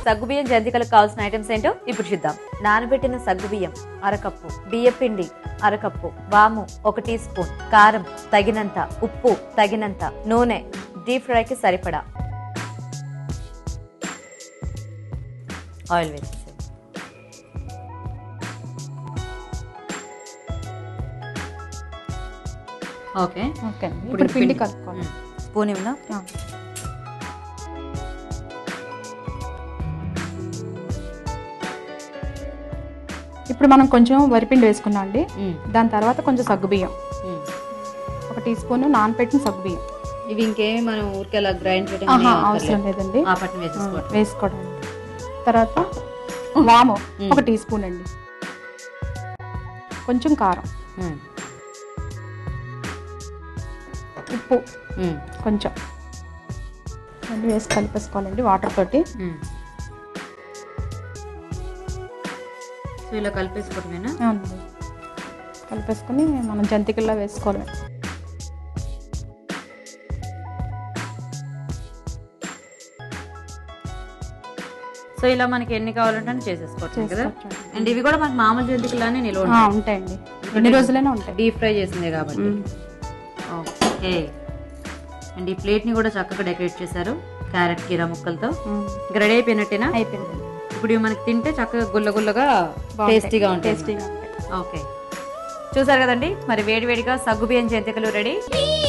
సగ్గుబియ్యం జంతికలకు కావాల్సిన ఐటమ్స్ ఏంటో ఇప్పుడు చూద్దాం నానబెట్టిన సగ్గుబియ్యం అరకప్పు బియ్యపిండి అరకప్పు వాము ఒక టీ స్పూన్ కారం తగినంత ఉప్పు తగినంత నూనె డీప్ ఫ్రైకి సరిపడా ఆయిల్ వేసేసి ఓకే ఓకే అండి ఇప్పుడు పిండి కలుపుకోవాలి స్పూన్ ఇవ్వనా ఆ. ఇప్పుడు మనం కొంచెం వరిపిండి వేసుకున్నాం అండి దాని తర్వాత కొంచెం సగ్గుబియ్యం ఒక టీ స్పూన్ నానపెట్టిన సగ్గుబియ్యం ఇవి ఇంకేమి మనం ఊరికే అలా గ్రైండ్ చేయడం ఆహా, అవసరం లేదండి ఆ పట్టు వేసేసుకోవటం వేసుకోవడం తర్వాత వాము ఒక టీ స్పూన్ అండి కొంచెం కారం ఉమ్. ఉప్పు ఉమ్. కొంచెం అన్నీ వేసి కలిపేసుకోవాలండి వాటర్ తోటి ఉమ్. సో ఇలా కలిపేసుకోవటమేనా అవునండి కలిపేసుకొని మనం జంతికల్లో వేసుకోవడమే సో ఇలా మనకి ఎన్ని కావాలంటే అన్ని చేసేసుకోవచ్చు కదా చేసుకోవచ్చు. అండ్ ఇవి కూడా మనకి మామూలు జంతికలానే నిల్వ ఆ, ఉంటాయండి ఎన్ని రోజులైనా ఉంటాయి డీప్ ఫ్రై చేసిందే కాబట్టి ఓకే అండ్ ఈ ప్లేట్ ని కూడా చక్కగా డెకరేట్ చేశారు క్యారెట్ కీరా ముక్కలతో ఉమ్, ఇంకా రెడీ అయిపోయినట్టేనా అయిపోయింది ఇప్పుడు ఇవి మనకి తింటే చక్కగా గుల్ల గుల్లగా టేస్టీగా ఉంటుంది టేస్టీగా ఉంటాయి ఓకే చూసారు కదండి మరి వేడివేడిగా సగ్గుబియ్యం జంతికలు రెడీ